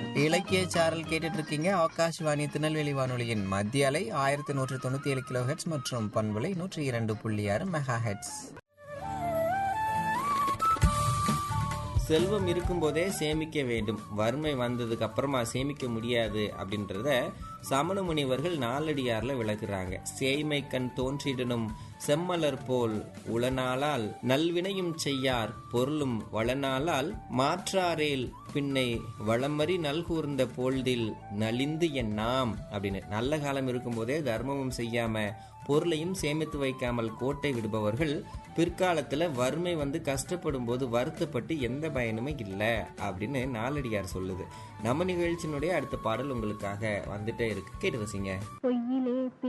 இலக்கிய சாரல் கேட்டுட்டு இருக்கீங்க ஆகாஷ்வாணி திருநெல்வேலி வானொலியின் மத்திய அலை ஆயிரத்தி நூற்றி தொண்ணூத்தி ஏழு கிலோ ஹெட்ஸ் மற்றும் பண்பலை நூற்றி இரண்டு புள்ளி ஆறு மெகா ஹெட்ஸ் செல்வம் இருக்கும்போதே சேமிக்க வேண்டும் வறுமை வந்ததுக்கு அப்புறமா சேமிக்க முடியாது அப்படின்றத சமண முனிவர்கள் நாலடியார்ல விளக்குறாங்க சேய்மை கண் தோன்றிடனும் செம்மலர் போல் உளநாளால் நல்வினையும் செய்யார் பொருளும் வளநாளால் மாற்றாரேல் பின்னை வளமறி நல்கூர்ந்த போழ்தில் நலிந்து என் நாம் அப்படின்னு நல்ல காலம் இருக்கும்போதே தர்மமும் செய்யாம பொருளையும் சேமித்து வைக்காமல் கோட்டை விடுபவர்கள் பிற்காலத்துல வறுமை வந்து கஷ்டப்படும் போது வருத்தப்பட்டு எந்த பயனுமே இல்லை அப்படின்னு நாலடியார் சொல்லுது நம்ம நிகழ்ச்சியினுடைய அடுத்த பாடல் உங்களுக்காக வந்துட்டே இருக்கு கேட்டு ரசிங்க பொய்யில